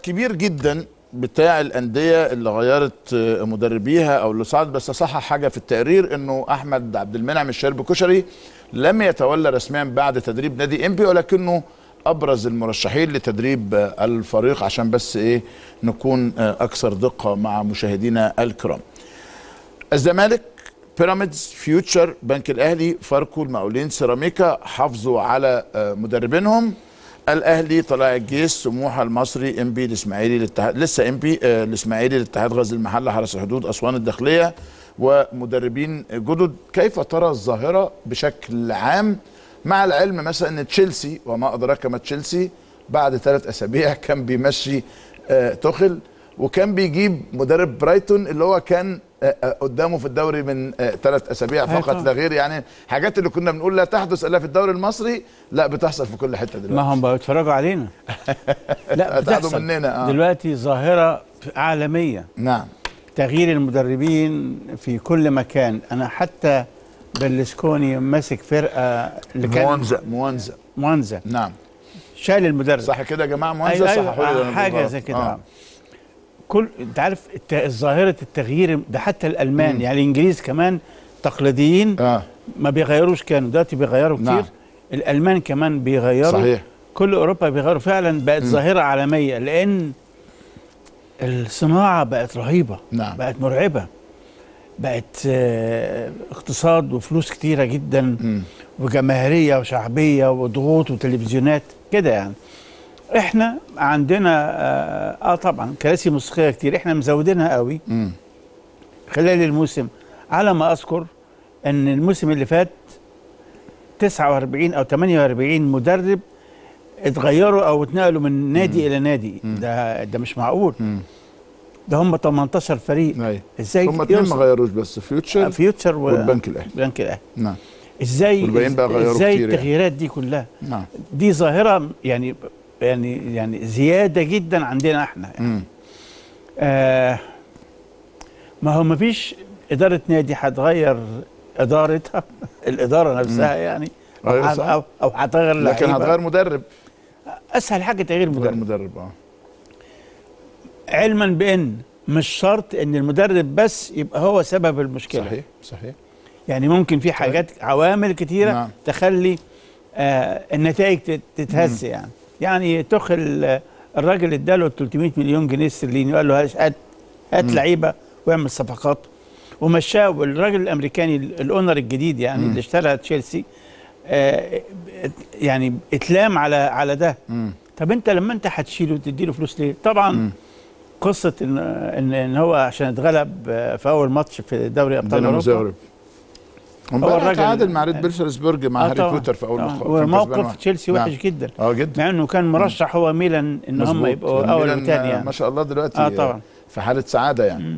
كبير جدا بتاع الانديه اللي غيرت آه، مدربيها او اللي صعد بس اصحح حاجه في التقرير انه احمد عبد المنعم الشرب كشري لم يتولى رسميا بعد تدريب نادي انبي ولكنه ابرز المرشحين لتدريب آه، الفريق عشان بس ايه نكون آه، اكثر دقه مع مشاهدينا الكرام. الزمالك بيراميدز فيوتشر بنك الاهلي فاركو المقاولين سيراميكا حافظوا على آه، مدربينهم الاهلي طلائع الجيش سموحه المصري ام بي الاسماعيلي الاتحاد لسه ام بي آه، الاسماعيلي الاتحاد غزل المحله حرس الحدود اسوان الداخليه ومدربين جدد كيف ترى الظاهره بشكل عام مع العلم مثلا ان تشيلسي وما ادراك ما تشيلسي بعد ثلاث اسابيع كان بيمشي آه، تخل وكان بيجيب مدرب برايتون اللي هو كان آه، آه، قدامه في الدوري من ثلاث اسابيع أيوة فقط طبعا. لا غير يعني حاجات اللي كنا بنقول لا تحدث الا في الدوري المصري لا بتحصل في كل حته ما دلوقتي هم بقوا يتفرجوا علينا لا هتاخدوا بتحصل مننا، آه. دلوقتي ظاهره عالميه نعم تغيير المدربين في كل مكان انا حتى بلسكوني ماسك فرقه اللي كان موانزا موانزا موانزا نعم شال المدرب صح كده يا جماعه موانزا أيوة صححوا لي لو أيوة أنا حاجه غلط. زي كده آه. آه. كل انت عارف الت... ظاهره التغيير ده حتى الالمان يعني الانجليز كمان تقليديين اه ما بيغيروش كانوا دلوقتي بيغيروا كتير نعم. الالمان كمان بيغيروا صحيح كل اوروبا بيغيروا فعلا بقت ظاهره عالميه لان الصناعه بقت رهيبه نعم. بقت مرعبه بقت آه، اقتصاد وفلوس كتيره جدا مم. وجماهيريه وشعبيه وضغوط وتلفزيونات كده يعني احنا عندنا اه, آه طبعا كراسي موسيقيه كتير احنا مزودينها قوي مم. خلال الموسم على ما اذكر ان الموسم اللي فات 49 او 48 مدرب اتغيروا او اتنقلوا من نادي الى نادي ده ده مش معقول مم. ده هم 18 فريق ايوه ازاي هم اتنين ما يوصل- غيروش بس فيوتشر فيوتشر و- والبنك الاهلي بنك الاهلي نعم ازاي والباقيين بقى غيروا ازاي كتير يعني. التغييرات دي كلها نعم دي ظاهره يعني يعني يعني زياده جدا عندنا احنا يعني. مم. آه ما هو ما فيش اداره نادي هتغير ادارتها الاداره نفسها يعني او أيوة ه- صح. او او هتغير لكن لعيبة. هتغير مدرب اسهل حاجه تغيير غير مدرب مدرب اه علما بان مش شرط ان المدرب بس يبقى هو سبب المشكله صحيح صحيح يعني ممكن في حاجات عوامل كتيره نعم. تخلي آه النتائج تت- تتهز يعني يعني تخل آه، الراجل اداله 300 مليون جنيه استرليني وقال له هات هات لعيبه واعمل صفقات ومشاه والراجل الامريكاني ال- الاونر الجديد يعني اللي اشترى تشيلسي آه يعني اتلام على على ده مم. طب انت لما انت هتشيله وتديله فلوس ليه؟ طبعا قصه ان ان ان هو عشان اتغلب آه، في اول ماتش في دوري ابطال دينامو اوروبا زغرب امبارح الراجل- تعادل مع ريد بيرسلسبرج مع آه هاري طبعا. بوتر في اول طبعا. لقاء كان كسبان وموقف واحد. تشيلسي نعم. وحش جدا اه جدا مع انه كان مرشح هو ميلان ان هم مظبوط. يبقوا اول الميلان، وثاني آه، يعني ما شاء الله دلوقتي آه طبعا. في حاله سعاده يعني